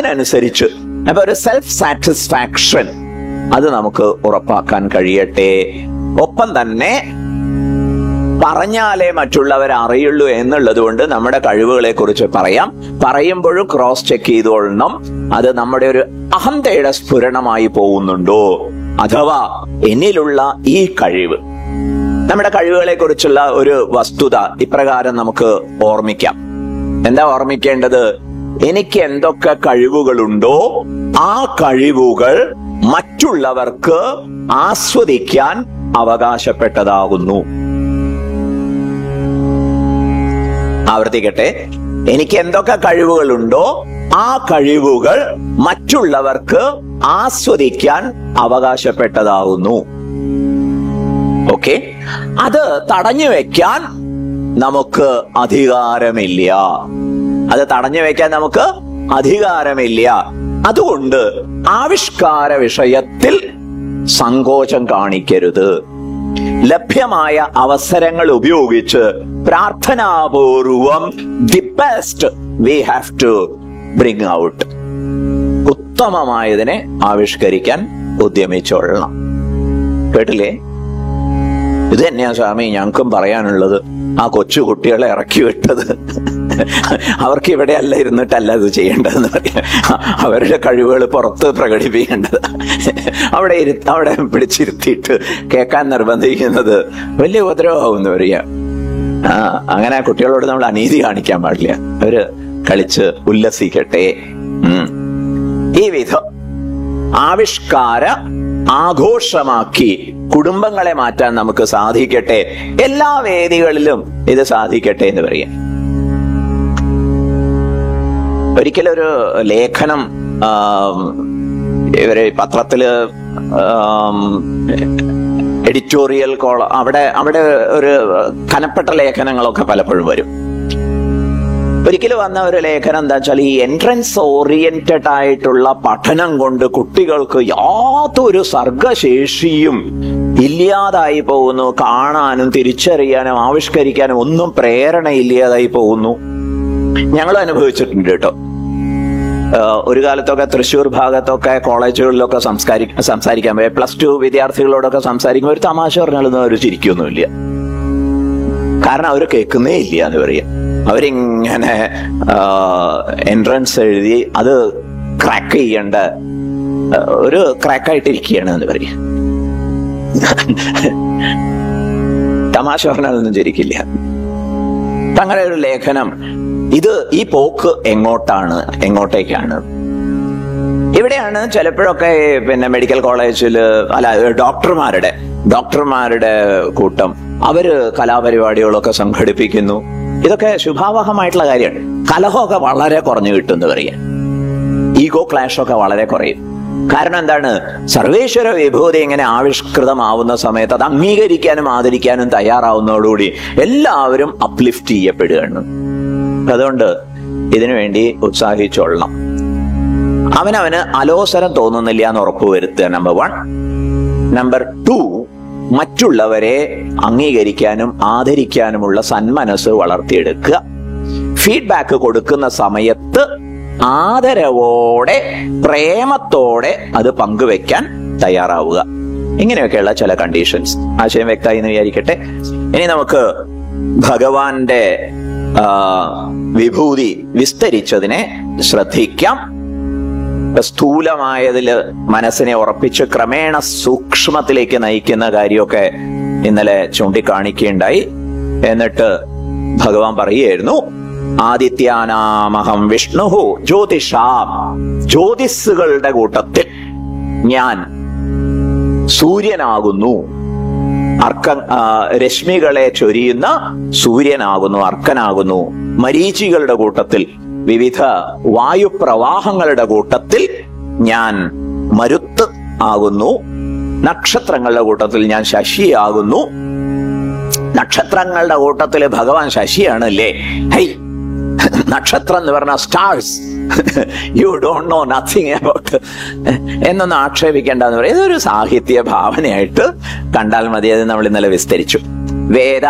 അതിനനുസരിച്ച് അപ്പൊ ഒരു സെൽഫ് സാറ്റിസ്ഫാക്ഷൻ അത് നമുക്ക് ഉറപ്പാക്കാൻ കഴിയട്ടെ ഒപ്പം തന്നെ പറഞ്ഞാലേ മറ്റുള്ളവർ അറിയുള്ളൂ എന്നുള്ളത് കൊണ്ട് നമ്മുടെ കഴിവുകളെ കുറിച്ച് പറയാം പറയുമ്പോഴും ക്രോസ് ചെക്ക് ചെയ്തോളണം അത് നമ്മുടെ ഒരു അഹന്തയുടെ സ്ഫുരണമായി പോകുന്നുണ്ടോ അഥവാ എന്നിലുള്ള ഈ കഴിവ് നമ്മുടെ കഴിവുകളെ കുറിച്ചുള്ള ഒരു വസ്തുത ഇപ്രകാരം നമുക്ക് ഓർമ്മിക്കാം എന്താ ഓർമ്മിക്കേണ്ടത് എനിക്ക് എന്തൊക്കെ കഴിവുകളുണ്ടോ ആ കഴിവുകൾ മറ്റുള്ളവർക്ക് ആസ്വദിക്കാൻ അവകാശപ്പെട്ടതാകുന്നു ആവർത്തിക്കട്ടെ എനിക്ക് എന്തൊക്കെ കഴിവുകളുണ്ടോ ആ കഴിവുകൾ മറ്റുള്ളവർക്ക് ആസ്വദിക്കാൻ അവകാശപ്പെട്ടതാകുന്നു ഓക്കെ അത് തടഞ്ഞു വെക്കാൻ നമുക്ക് അധികാരമില്ല അത് തടഞ്ഞു വെക്കാൻ നമുക്ക് അധികാരമില്ല അതുകൊണ്ട് ആവിഷ്കാര വിഷയത്തിൽ സങ്കോചം കാണിക്കരുത് ലഭ്യമായ അവസരങ്ങൾ ഉപയോഗിച്ച് പ്രാർത്ഥനാപൂർവം the best we have to bring out ഉത്തമമായതിനെ ആവിഷ്കരിക്കാൻ ഉദ്യമിച്ചോളണം കേട്ടില്ലേ ഇത് തന്നെയാ സ്വാമി ഞങ്ങൾക്കും പറയാനുള്ളത് ആ കൊച്ചു കുട്ടികളെ ഇറക്കി വിട്ടത് അവർക്ക് ഇവിടെ അല്ല ഇരുന്നിട്ടല്ല ഇത് ചെയ്യേണ്ടതെന്ന് പറയാം അവരുടെ കഴിവുകൾ പുറത്ത് പ്രകടിപ്പിക്കേണ്ടത് അവിടെ ഇരു അവിടെ പിടിച്ചിരുത്തിയിട്ട് കേൾക്കാൻ നിർബന്ധിക്കുന്നത് വലിയ ഉപദ്രവമാവും എന്ന് പറയാ ആ അങ്ങനെ ആ കുട്ടികളോട് നമ്മൾ അനീതി കാണിക്കാൻ പാടില്ല അവര് കളിച്ച് ഉല്ലസിക്കട്ടെ ഉം. ഈ വിധം ആവിഷ്കാര ആഘോഷമാക്കി കുടുംബങ്ങളെ മാറ്റാൻ നമുക്ക് സാധിക്കട്ടെ എല്ലാ വേദികളിലും ഇത് സാധിക്കട്ടെ എന്ന് പറയാം ഒരിക്കലൊരു ലേഖനം ആം, ഇവര് പത്രത്തില് ആം, എഡിറ്റോറിയൽ കോള അവിടെ അവിടെ ഒരു കനപ്പെട്ട ലേഖനങ്ങളൊക്കെ പലപ്പോഴും വരും ഒരിക്കലും വന്ന ഒരു ലേഖനം എന്താ വെച്ചാൽ ഈ എൻട്രൻസ് ഓറിയന്റഡ് ആയിട്ടുള്ള പഠനം കൊണ്ട് കുട്ടികൾക്ക് യാതൊരു സർഗശേഷിയും ഇല്ലാതായി പോകുന്നു കാണാനും തിരിച്ചറിയാനും ആവിഷ്കരിക്കാനും ഒന്നും പ്രേരണ ഇല്ലാതായി പോകുന്നു ഞങ്ങൾ അനുഭവിച്ചിട്ടുണ്ട് കേട്ടോ ആഹ് ഒരു കാലത്തൊക്കെ തൃശ്ശൂർ ഭാഗത്തൊക്കെ കോളേജുകളിലൊക്കെ സംസ്കാരി സംസാരിക്കാൻ പോയ പ്ലസ് ടു വിദ്യാർത്ഥികളോടൊക്കെ സംസാരിക്കുമ്പോൾ ഒരു തമാശ പറഞ്ഞാലൊന്നും അവർ ചിരിക്കൊന്നുമില്ല കാരണം അവർ കേൾക്കുന്നേ ഇല്ല എന്ന് പറയാം അവരിങ്ങനെ എൻട്രൻസ് എഴുതി അത് ക്രാക്ക് ചെയ്യേണ്ട ആ, ഒരു ക്രാക്കായിട്ടിരിക്കുകയാണ് എന്ന് പറയാം തമാശ പറഞ്ഞാലൊന്നും ചിരിക്കില്ല അങ്ങനെ ഒരു ലേഖനം ഇത് ഈ പോക്ക് എങ്ങോട്ടാണ് എങ്ങോട്ടേക്കാണ് ഇവിടെയാണ് ചിലപ്പോഴൊക്കെ പിന്നെ മെഡിക്കൽ കോളേജിൽ അല്ല ഡോക്ടർമാരുടെ ഡോക്ടർമാരുടെ കൂട്ടം അവര് കലാപരിപാടികളൊക്കെ സംഘടിപ്പിക്കുന്നു ഇതൊക്കെ ശുഭാവഹമായിട്ടുള്ള കാര്യമാണ് കലഹമൊക്കെ വളരെ കുറഞ്ഞു കിട്ടും എന്ന് പറയാം ഈഗോ ക്ലാഷ് ഒക്കെ വളരെ കുറയും കാരണം എന്താണ് സർവേശ്വര വിഭൂതി ഇങ്ങനെ ആവിഷ്കൃതമാവുന്ന സമയത്ത് അത് അംഗീകരിക്കാനും ആദരിക്കാനും തയ്യാറാവുന്നതോടുകൂടി എല്ലാവരും അപ്ലിഫ്റ്റ് ചെയ്യപ്പെടുകയാണ് അതുകൊണ്ട് ഇതിനു വേണ്ടി ഉത്സാഹിച്ചോളണം അവനവന് അലോസരം തോന്നുന്നില്ല എന്ന് ഉറപ്പുവരുത്തുക നമ്പർ വൺ നമ്പർ ടു മറ്റുള്ളവരെ അംഗീകരിക്കാനും ആദരിക്കാനുമുള്ള സന്മനസ് വളർത്തിയെടുക്കുക ഫീഡ്ബാക്ക് കൊടുക്കുന്ന സമയത്ത് ആദരവോടെ പ്രേമത്തോടെ അത് പങ്കുവെക്കാൻ തയ്യാറാവുക ഇങ്ങനെയൊക്കെയുള്ള ചില കണ്ടീഷൻസ് ആശയം വ്യക്തമായി എന്ന് വിചാരിക്കട്ടെ ഇനി നമുക്ക് ഭഗവാന്റെ ആ, വിഭൂതി വിസ്തരിച്ചതിനെ ശ്രദ്ധിക്കാം സ്ഥൂലമായതില് മനസ്സിനെ ഉറപ്പിച്ച് ക്രമേണ സൂക്ഷ്മത്തിലേക്ക് നയിക്കുന്ന കാര്യമൊക്കെ ഇന്നലെ ചൂണ്ടിക്കാണിക്കുകയുണ്ടായി എന്നിട്ട് ഭഗവാൻ പറയുകയായിരുന്നു ആദിത്യാനാമഹം വിഷ്ണു ജ്യോതിഷാം ജ്യോതിസ്സുകളുടെ കൂട്ടത്തിൽ ഞാൻ സൂര്യനാകുന്നു അർക്ക ആ, രശ്മികളെ ചൊരിയുന്ന സൂര്യനാകുന്നു അർക്കനാകുന്നു മരീചികളുടെ കൂട്ടത്തിൽ വിവിധ വായുപ്രവാഹങ്ങളുടെ കൂട്ടത്തിൽ ഞാൻ മരുത്ത് ആകുന്നു നക്ഷത്രങ്ങളുടെ കൂട്ടത്തിൽ ഞാൻ ശശിയാകുന്നു നക്ഷത്രങ്ങളുടെ കൂട്ടത്തില് ഭഗവാൻ ശശിയാണ് അല്ലേ ഹൈ നക്ഷത്രം എന്ന് പറഞ്ഞ stars you don't know nothing about എന്നൊന്നും ആക്ഷേപിക്കേണ്ടെന്ന് പറയും ഇതൊരു സാഹിത്യ ഭാവനയായിട്ട് കണ്ടാൽ മതി അത് നമ്മൾ ഇന്നലെ വിസ്തരിച്ചു വേദ